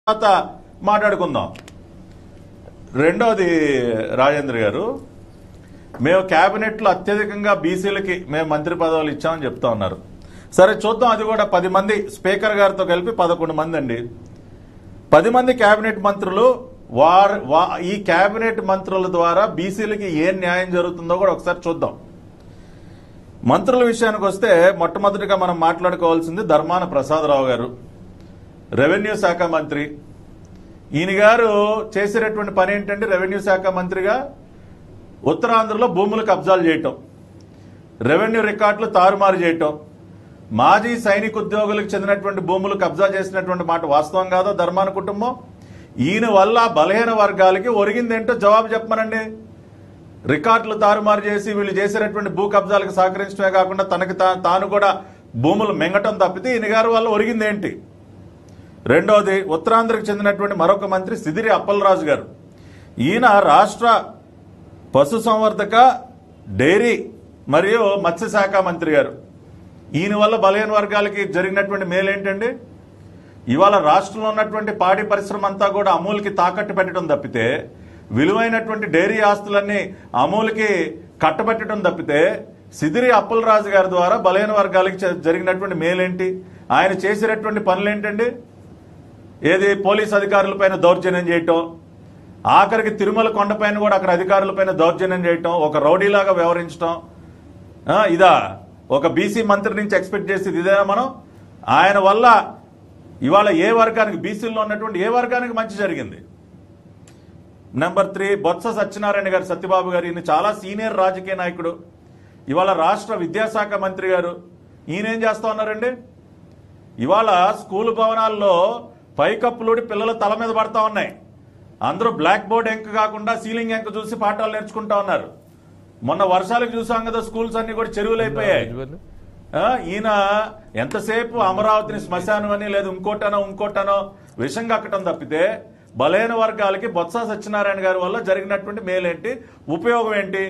తర్వాత మాట్లాడుకుందాం రెండోది రాజేంద్ర గారు మేము క్యాబినెట్లో అత్యధికంగా బీసీలకి మేము మంత్రి పదవులు ఇచ్చామని చెప్తా ఉన్నారు సరే చూద్దాం అది కూడా పది మంది స్పీకర్ గారితో కలిపి పదకొండు మంది అండి పది మంది కేబినెట్ మంత్రులు వార్ వా ఈ కేబినెట్ మంత్రుల ద్వారా బీసీలకి ఏం న్యాయం జరుగుతుందో కూడా ఒకసారి చూద్దాం మంత్రుల విషయానికి వస్తే మొట్టమొదటిగా మనం మాట్లాడుకోవాల్సింది ధర్మాన ప్రసాదరావు గారు రెవెన్యూ శాఖ మంత్రి ఈయన గారు చేసేటటువంటి పని ఏంటంటే రెవెన్యూ శాఖ మంత్రిగా ఉత్తరాంధ్రలో భూములు కబ్జాలు చేయటం రెవెన్యూ రికార్డులు తారుమారు చేయటం మాజీ సైనిక ఉద్యోగులకు చెందినటువంటి భూములు కబ్జా చేసినటువంటి మాట వాస్తవం కాదా ధర్మాన కుటుంబం ఈయన వల్ల బలహీన వర్గాలకి ఒరిగిందేంటో జవాబు చెప్పమనండి రికార్డులు తారుమారు చేసి వీళ్ళు చేసేటటువంటి భూ కబ్జాలకు సహకరించడమే కాకుండా తనకి తా- తాను కూడా భూములు మింగటం తప్పితే ఈయన గారి వల్ల ఒరిగిందేంటి రెండోది ఉత్తరాంధ్రకు చెందినటువంటి మరొక మంత్రి సిదిరి అప్పలరాజు గారు ఈయన రాష్ట్ర పశుసంవర్ధక డైరీ మరియు మత్స్యశాఖ మంత్రి గారు ఈయన వల్ల బలహీన వర్గాలకి జరిగినటువంటి మేలేంటండి ఇవాళ రాష్ట్రంలో ఉన్నటువంటి పాడి పరిశ్రమ అంతా కూడా అమూల్కి తాకట్టు పెట్టడం తప్పితే విలువైనటువంటి డైరీ ఆస్తులన్నీ అమూల్కి కట్టబెట్టడం తప్పితే సిదిరి అప్పలరాజు గారి ద్వారా బలహీన వర్గాలకి జ- జరిగినటువంటి మేలేంటి ఆయన చేసేటటువంటి పనులేంటండి ఏది పోలీస్ అధికారులపైన దౌర్జన్యం చేయటం ఆఖరికి తిరుమల కొండపైన కూడా అక్కడ అధికారులపైన దౌర్జన్యం చేయటం ఒక రౌడీలాగా వ్యవహరించటం ఆ, ఇదా ఒక బీసీ మంత్రి నుంచి ఎక్స్పెక్ట్ చేసేది ఇదేనా మనం ఆయన వల్ల ఇవాళ ఏ వర్గానికి బీసీలో ఉన్నటువంటి ఏ వర్గానికి మంచి జరిగింది నెంబర్ త్రీ బొత్స సత్యనారాయణ గారు సత్యబాబు గారు ఈయన చాలా సీనియర్ రాజకీయ నాయకుడు ఇవాళ రాష్ట్ర విద్యాశాఖ మంత్రి గారు ఈయన ఏం చేస్తా ఉన్నారండి ఇవాళ స్కూల్ భవనాల్లో పైకప్పులుడి పిల్లల తల మీద పడతా ఉన్నాయి అందరూ బ్లాక్ బోర్డ్ ఎంక్ కాకుండా సీలింగ్ ఎంక్ చూసి పాఠాలు నేర్చుకుంటా ఉన్నారు మొన్న వర్షాలకు చూసాం కదా స్కూల్స్ అన్ని కూడా చెరువులు అయిపోయాయి ఆ, ఈయన ఎంతసేపు అమరావతిని శ్మశానం అని లేదు ఇంకోటనో ఇంకోటనో విషం కక్కటం తప్పితే బలైన వర్గాలకి బొత్స సత్యనారాయణ గారి వల్ల జరిగినటువంటి మేలేంటి ఉపయోగం ఏంటి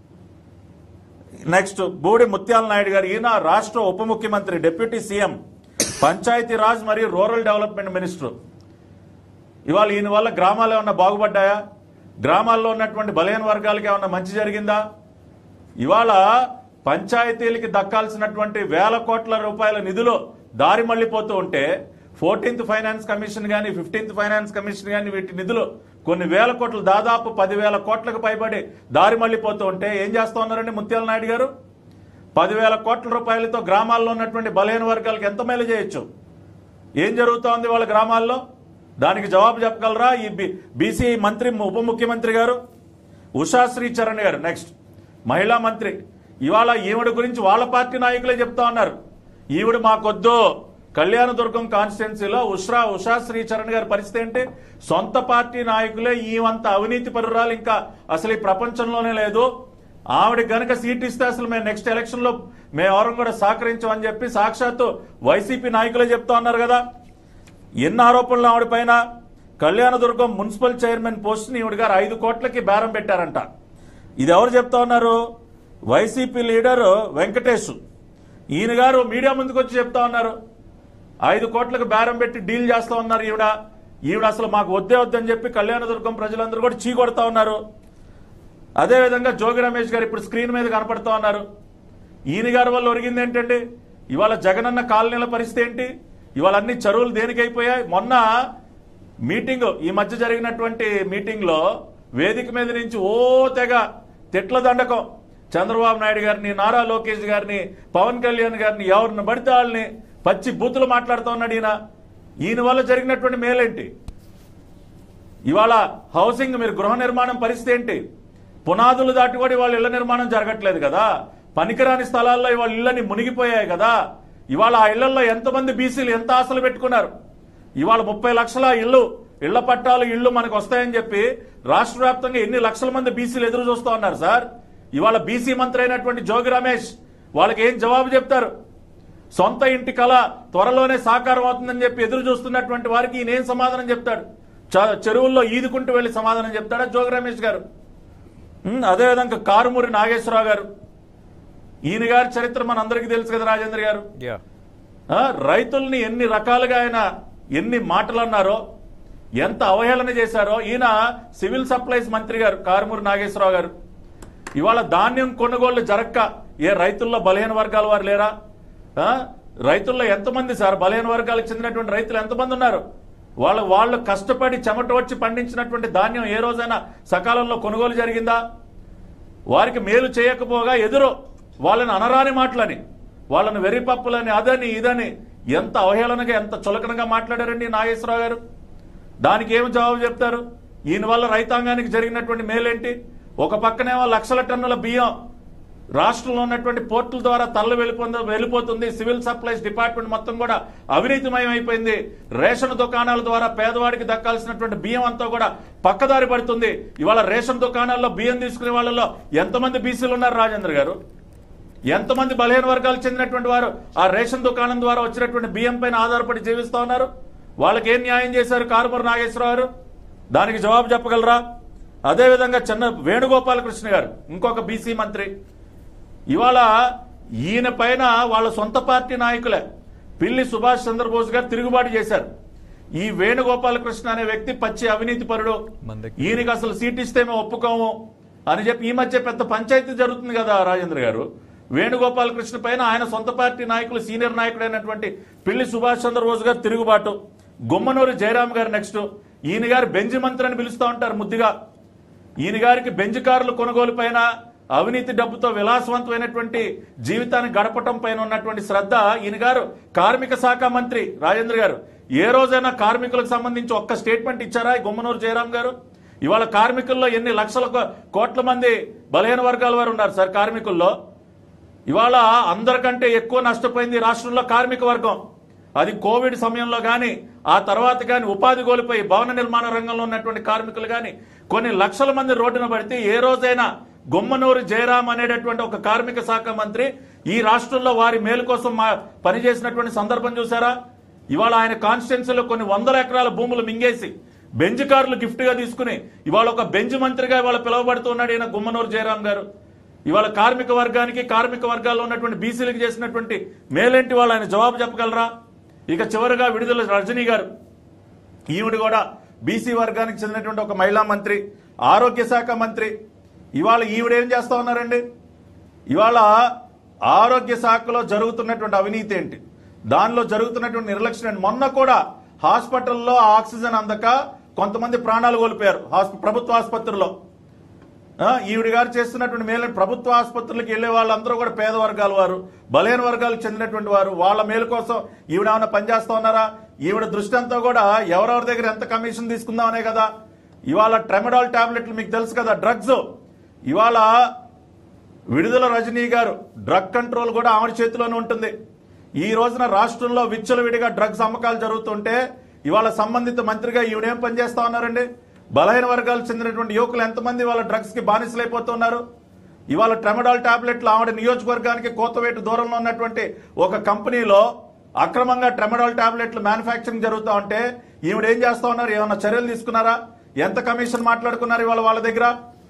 నెక్స్ట్ బూడి ముత్యాల నాయుడు గారు ఈయన రాష్ట్ర ఉప ముఖ్యమంత్రి డిప్యూటీ సీఎం పంచాయతీ రాజ్ మరియు రూరల్ డెవలప్మెంట్ మినిస్టర్ ఇవాళ ఈయన వల్ల గ్రామాలు ఏమన్నా బాగుపడ్డాయా గ్రామాల్లో ఉన్నటువంటి బలహీన వర్గాలకి ఏమన్నా మంచి జరిగిందా ఇవాళ పంచాయతీలకి దక్కాల్సినటువంటి వేల కోట్ల రూపాయల నిధులు దారి మళ్లిపోతూ ఉంటే ఫోర్టీన్త్ ఫైనాన్స్ కమిషన్ కానీ ఫిఫ్టీన్త్ ఫైనాన్స్ కమిషన్ కానీ వీటి నిధులు కొన్ని వేల కోట్లు దాదాపు పదివేల కోట్లకు పైబడి దారి మళ్లిపోతూ ఉంటే ఏం చేస్తా ఉన్నారండి ముత్యాల నాయుడు గారు పదివేల కోట్ల రూపాయలతో గ్రామాల్లో ఉన్నటువంటి బలహీన వర్గాలకు ఎంత మేలు చేయొచ్చు ఏం జరుగుతోంది వాళ్ళ గ్రామాల్లో దానికి జవాబు చెప్పగలరా ఈ బి- బీసీ మంత్రి ఉప ముఖ్యమంత్రి గారు ఉషా శ్రీచరణ్ గారు నెక్స్ట్ మహిళా మంత్రి ఇవాళ ఈవిడ గురించి వాళ్ళ పార్టీ నాయకులే చెప్తా ఉన్నారు ఈవిడ మాకొద్దు కళ్యాణదుర్గం కాన్స్టిట్యున్సీలో ఉషా ఉషా శ్రీచరణ్ గారి పరిస్థితి ఏంటి సొంత పార్టీ నాయకులే ఈవంత అవినీతి పరురాలు ఇంకా అసలు ఈ ప్రపంచంలోనే లేదు ఆవిడ గనక సీట్ ఇస్తే అసలు మేము నెక్స్ట్ ఎలక్షన్ లో మేము ఎవరం కూడా సహకరించమని చెప్పి సాక్షాత్తు వైసీపీ నాయకులే చెప్తా ఉన్నారు కదా ఎన్ని ఆరోపణలు ఆవిడ పైన కళ్యాణదుర్గం మున్సిపల్ చైర్మన్ పోస్ట్ని ఈవిడ గారు ఐదు కోట్లకి బేరం పెట్టారంట ఇది ఎవరు చెప్తా ఉన్నారు వైసీపీ లీడర్ వెంకటేష్ ఈయన గారు మీడియా ముందుకు వచ్చి చెప్తా ఉన్నారు ఐదు కోట్లకు బేరం పెట్టి డీల్ చేస్తా ఉన్నారు ఈవిడ ఈవిడ అసలు మాకు వద్దే వద్దని చెప్పి కళ్యాణదుర్గం ప్రజలందరూ కూడా చీ కొడతా ఉన్నారు అదేవిధంగా జోగి రమేష్ గారు ఇప్పుడు స్క్రీన్ మీద కనపడుతూ ఉన్నారు ఈయన గారి వల్ల ఒరిగింది ఏంటంటే ఇవాళ జగనన్న కాలనీల పరిస్థితి ఏంటి ఇవాళ అన్ని చెరువులు దేనికైపోయాయి మొన్న మీటింగ్ ఈ మధ్య జరిగినటువంటి మీటింగ్ లో వేదిక మీద నుంచి ఓ తెగ తిట్ల దండకం చంద్రబాబు నాయుడు గారిని నారా లోకేష్ గారిని పవన్ కళ్యాణ్ గారిని ఎవరిని పడితే వాళ్ళని పచ్చి బూతులు మాట్లాడుతూ ఉన్నాడు ఈయన ఈయన వల్ల జరిగినటువంటి మేలేంటి ఇవాళ హౌసింగ్ మీరు గృహ నిర్మాణం పరిస్థితి ఏంటి పునాదులు దాటి కూడా ఇవాళ ఇళ్ల నిర్మాణం జరగట్లేదు కదా పనికిరాని స్థలాల్లో ఇవాళ ఇళ్ళని మునిగిపోయాయి కదా ఇవాళ ఆ ఇళ్లలో ఎంతమంది బీసీలు ఎంత ఆశలు పెట్టుకున్నారు ఇవాళ ముప్పై లక్షల ఇల్లు ఇళ్ల పట్టాలు ఇళ్లు మనకు వస్తాయని చెప్పి రాష్ట్ర వ్యాప్తంగా ఎన్ని లక్షల మంది బీసీలు ఎదురు చూస్తూ ఉన్నారు సార్ ఇవాళ బీసీ మంత్రి అయినటువంటి జోగి రమేష్ వాళ్ళకి ఏం జవాబు చెప్తారు సొంత ఇంటి కళ త్వరలోనే సాకారం అవుతుందని చెప్పి ఎదురు చూస్తున్నటువంటి వారికి ఈయన ఏం సమాధానం చెప్తాడు చ- చెరువుల్లో ఈదుకుంటూ వెళ్లి సమాధానం చెప్తాడా జోగి రమేష్ గారు ఉమ్, అదేవిధంగా కారుమూరి నాగేశ్వరరావు గారు ఈయన గారి చరిత్ర మన అందరికీ తెలుసు కదా రాజేంద్ర గారు యా ఆ, రైతుల్ని ఎన్ని రకాలుగా ఆయన ఎన్ని మాటలు అన్నారో ఎంత అవహేళన చేశారో ఈయన సివిల్ సప్లైస్ మంత్రి గారు కారుమూరి నాగేశ్వరరావు గారు ఇవాళ ధాన్యం కొనుగోళ్లు జరక్క ఏ రైతుల్లో బలహీన వర్గాల వారు లేరా ఆ? రైతుల్లో ఎంతమంది సార్ బలహీన వర్గాలకు చెందినటువంటి రైతులు ఎంతమంది ఉన్నారు వాళ్ళ వాళ్ళు కష్టపడి చెమట వచ్చి పండించినటువంటి ధాన్యం ఏ రోజైనా సకాలంలో కొనుగోలు జరిగిందా వారికి మేలు చేయకపోగా ఎదురు వాళ్ళని అనరాని మాటలని వాళ్ళని వెర్రిపప్పులని అదని ఇదని ఎంత అవహేళనగా ఎంత చులకనగా మాట్లాడారండి నాగేశ్వరరావు గారు దానికి ఏమి జవాబు చెప్తారు ఈయన వల్ల రైతాంగానికి జరిగినటువంటి మేలేంటి ఒక పక్కనేమో లక్షల టన్నుల బియ్యం రాష్ట్రంలో ఉన్నటువంటి పోర్టుల ద్వారా తరలి వెళ్ళిపోతుంది వెళ్ళిపోతుంది సివిల్ సప్లైస్ డిపార్ట్మెంట్ మొత్తం కూడా అవినీతిమయం అయిపోయింది రేషన్ దుకాణాల ద్వారా పేదవాడికి దక్కాల్సినటువంటి బియ్యం అంతా కూడా పక్కదారి పడుతుంది ఇవాళ రేషన్ దుకాణాల్లో బియ్యం తీసుకునే వాళ్ళలో ఎంతమంది బీసీలు ఉన్నారు రాజేంద్ర గారు ఎంతమంది బలహీన వర్గాలకు చెందినటువంటి వారు ఆ రేషన్ దుకాణం ద్వారా వచ్చినటువంటి బియ్యం పైన ఆధారపడి జీవిస్తా ఉన్నారు వాళ్ళకి ఏం న్యాయం చేశారు కారుమూరి నాగేశ్వరరావు గారు దానికి జవాబు చెప్పగలరా అదేవిధంగా చిన్న వేణుగోపాలకృష్ణ గారు ఇంకొక బీసీ మంత్రి ఇవాళ ఈయన పైన వాళ్ళ సొంత పార్టీ నాయకులే పిల్లి సుభాష్ చంద్రబోస్ గారు తిరుగుబాటు చేశారు ఈ వేణుగోపాలకృష్ణ అనే వ్యక్తి పచ్చి అవినీతి పరుడు మందకి. ఈయనకి అసలు సీట్ ఇస్తే మేము ఒప్పుకోము అని చెప్పి ఈ మధ్య పెద్ద పంచాయతీ జరుగుతుంది కదా రాజేంద్ర గారు వేణుగోపాలకృష్ణ పైన ఆయన సొంత పార్టీ నాయకులు సీనియర్ నాయకుడైనటువంటి పిల్లి సుభాష్ చంద్రబోస్ గారు తిరుగుబాటు గుమ్మనూరు జయరాం గారు నెక్స్ట్ ఈయన గారు బెంజ్ మంత్రి అని పిలుస్తూ ఉంటారు ముద్దుగా ఈయన గారికి బెంజ్ కార్లు కొనుగోలు పైన అవినీతి డబ్బుతో విలాసవంతమైనటువంటి జీవితాన్ని గడపటం పైన ఉన్నటువంటి శ్రద్ధ ఈయన గారు కార్మిక శాఖ మంత్రి రాజేంద్ర గారు ఏ రోజైనా కార్మికులకు సంబంధించి ఒక్క స్టేట్మెంట్ ఇచ్చారా ఈ గుమ్మనూరు జయరాం గారు ఇవాళ కార్మికుల్లో ఎన్ని లక్షల కో- కోట్ల మంది బలహీన వర్గాల వారు ఉన్నారు సార్ కార్మికుల్లో ఇవాళ అందరికంటే ఎక్కువ నష్టపోయింది ఈ రాష్ట్రంలో కార్మిక వర్గం అది కోవిడ్ సమయంలో కానీ ఆ తర్వాత కానీ ఉపాధి కోల్పోయి భవన నిర్మాణ రంగంలో ఉన్నటువంటి కార్మికులు కానీ కొన్ని లక్షల మంది రోడ్డున పడితే ఏ రోజైనా గుమ్మనూరు జయరాం అనేటటువంటి ఒక కార్మిక శాఖ మంత్రి ఈ రాష్ట్రంలో వారి మేలు కోసం మా పనిచేసినటువంటి సందర్భం చూసారా ఇవాళ ఆయన కాన్స్టిట్యున్సీలో కొన్ని వందల ఎకరాల భూములు మింగేసి బెంజ్ కార్లు గిఫ్ట్ గా తీసుకుని ఇవాళ ఒక బెంజ్ మంత్రిగా ఇవాళ పిలువబడుతున్నాడు ఈయన గుమ్మనూరు జయరాం గారు ఇవాళ కార్మిక వర్గానికి కార్మిక వర్గాల్లో ఉన్నటువంటి బీసీలకు చేసినటువంటి మేలేంటి వాళ్ళు ఆయన జవాబు చెప్పగలరా ఇక చివరిగా విడుదల రజనీ గారు ఈవిడ కూడా బీసీ వర్గానికి చెందినటువంటి ఒక మహిళా మంత్రి ఆరోగ్య శాఖ మంత్రి ఇవాళ ఈవిడ ఏం చేస్తా ఉన్నారండి ఇవాళ ఆరోగ్య శాఖలో జరుగుతున్నటువంటి అవినీతి ఏంటి దానిలో జరుగుతున్నటువంటి నిర్లక్ష్యం ఏంటి? మొన్న కూడా హాస్పిటల్లో ఆక్సిజన్ అందక కొంతమంది ప్రాణాలు కోల్పోయారు హాస్ప- ప్రభుత్వ ఆసుపత్రిలో ఆ, ఈవిడ గారు చేస్తున్నటువంటి మేలు ప్రభుత్వ ఆసుపత్రులకు వెళ్లే వాళ్ళందరూ కూడా పేద వర్గాల వారు బలహీన వర్గాలకు చెందినటువంటి వారు వాళ్ళ మేలు కోసం ఈవిడ ఏమైనా పనిచేస్తా ఉన్నారా ఈవిడ దృష్టి అంతా కూడా ఎవరెవరి దగ్గర ఎంత కమిషన్ తీసుకుందామనే కదా ఇవాళ ట్రెమడాల్ టాబ్లెట్లు మీకు తెలుసు కదా డ్రగ్స్ ఇవాళ విడుదల రజనీ గారు డ్రగ్ కంట్రోల్ కూడా ఆవిడ చేతిలోనే ఉంటుంది ఈ రోజున రాష్ట్రంలో విచ్చలవిడిగా డ్రగ్స్ అమ్మకాలు జరుగుతుంటే ఇవాళ సంబంధిత మంత్రిగా ఈవిడేం పనిచేస్తా ఉన్నారండి బలహీన వర్గాలకు చెందినటువంటి యువకులు ఎంతమంది వాళ్ళ డ్రగ్స్ కి బానిసలైపోతున్నారు ఇవాళ ట్రెమడాల్ టాబ్లెట్లు ఆవిడ నియోజకవర్గానికి కోతవేటు దూరంలో ఉన్నటువంటి ఒక కంపెనీలో అక్రమంగా ట్రెమడాల్ టాబ్లెట్లు మ్యానుఫ్యాక్చరింగ్ జరుగుతూ ఉంటే ఈవిడ ఏం చేస్తా ఉన్నారు ఏమైనా చర్యలు తీసుకున్నారా ఎంత కమిషన్ మాట్లాడుకున్నారు ఇవాళ వాళ్ళ దగ్గర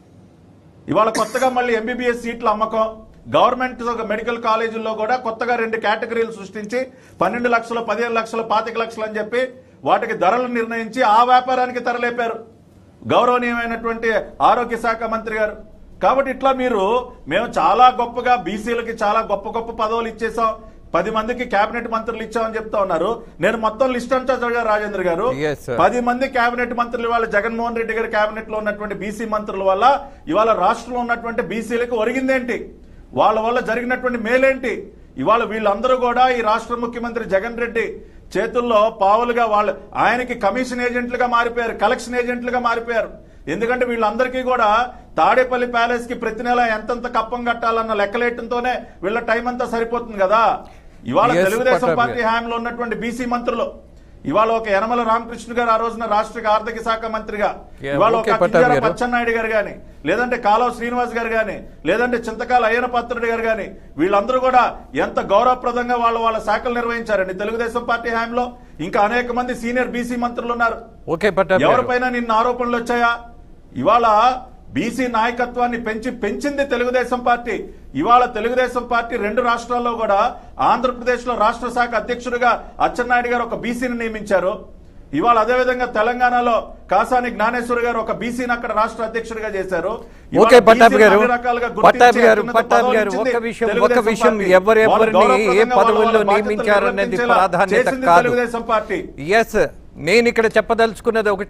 ఇవాళ కొత్తగా మళ్ళీ ఎంబీబీఎస్ సీట్ల అమ్మకం గవర్నమెంట్ మెడికల్ కాలేజీల్లో కూడా కొత్తగా రెండు కేటగిరీలు సృష్టించి పన్నెండు లక్షలు పదిహేను లక్షలు పాతిక లక్షలు అని చెప్పి వాటికి ధరలు నిర్ణయించి ఆ వ్యాపారానికి తరలేపారు గౌరవనీయమైనటువంటి ఆరోగ్య శాఖ మంత్రి గారు కాబట్టి ఇట్లా మీరు మేము చాలా గొప్పగా బీసీలకి చాలా గొప్ప గొప్ప పదవులు ఇచ్చేసాం పది మందికి కేబినెట్ మంత్రులు ఇచ్చామని చెప్తా ఉన్నారు నేను మొత్తం లిస్ట్ అంతా చదివాను రాజేంద్ర గారు Yes, sir. పది మంది కేబినెట్ మంత్రులు ఇవాళ జగన్మోహన్ రెడ్డి గారి కేబినెట్ లో ఉన్నటువంటి బీసీ మంత్రుల వల్ల ఇవాళ రాష్ట్రంలో ఉన్నటువంటి బీసీలకు ఒరిగిందేంటి వాళ్ళ వల్ల జరిగినటువంటి మేలేంటి ఇవాళ వీళ్ళందరూ కూడా ఈ రాష్ట్ర ముఖ్యమంత్రి జగన్ రెడ్డి చేతుల్లో పావులుగా వాళ్ళు ఆయనకి కమిషన్ ఏజెంట్లుగా మారిపోయారు కలెక్షన్ ఏజెంట్లుగా మారిపోయారు ఎందుకంటే వీళ్ళందరికీ కూడా తాడేపల్లి ప్యాలెస్ కి ప్రతి నెల ఎంతెంత కప్పం కట్టాలన్న లెక్కలేయటంతోనే వీళ్ళ టైం అంతా సరిపోతుంది కదా ఇవాళ Yes, తెలుగుదేశం పట్టాభి పార్టీ హయాంలో ఉన్నటువంటి బీసీ మంత్రులు ఇవాళ ఒక యనమల రామకృష్ణ గారు ఆ రోజున రాష్ట్ర ఆర్థిక శాఖ మంత్రిగా Yeah, ఇవాళ okay, ఒక పట్టాభి కింజర గారు. పచ్చెన్నాయుడు గారు గాని లేదంటే కాలువ శ్రీనివాస్ గారు గాని లేదంటే చింతకాల అయ్యన పాత్రుడు గారు గాని వీళ్ళందరూ కూడా ఎంత గౌరవప్రదంగా వాళ్ళ వాళ్ళ శాఖలు నిర్వహించారండి తెలుగుదేశం పార్టీ హయాంలో ఇంకా అనేక మంది సీనియర్ బీసీ మంత్రులు ఉన్నారు ఓకే పట్టాభి గారు. ఎవరిపైన నిన్న ఆరోపణలు వచ్చాయా ఇవాళ బీసీ నాయకత్వాన్ని పెంచి పెంచింది తెలుగుదేశం పార్టీ ఇవాళ తెలుగుదేశం పార్టీ రెండు రాష్ట్రాల్లో కూడా ఆంధ్రప్రదేశ్ లో రాష్ట్ర శాఖ అధ్యక్షుడిగా అచ్చెన్నాయుడు గారు ఒక బీసీని నియమించారు ఇవాళ అదేవిధంగా తెలంగాణలో కాసాని జ్ఞానేశ్వర్ గారు ఒక బీసీని అక్కడ రాష్ట్ర అధ్యక్షుడిగా చేశారు ఇవాళ ఓకే పట్టాభి బీసీని గారు అన్ని రకాలుగా గుర్తించి పట్టాభి గారు అత్యున్నత పట్టాభి పదవులు గారు ఇచ్చింది ఒక విషయం ఒక తెలుగుదేశం విషయం పార్టీ. ఎవరెవరిని వాళ్ళు ఏ గౌరవప్రదంగా వాళ్ళ పదవుల్లో వాళ్ళ బాధ్యతలు నియమించారనేది నిర్వర్తించేలా ప్రాధాన్యత చేసింది కాదు తెలుగుదేశం పార్టీ ఎస్ నేను ఇక్కడ చెప్పదలుచుకున్నది ఒకటి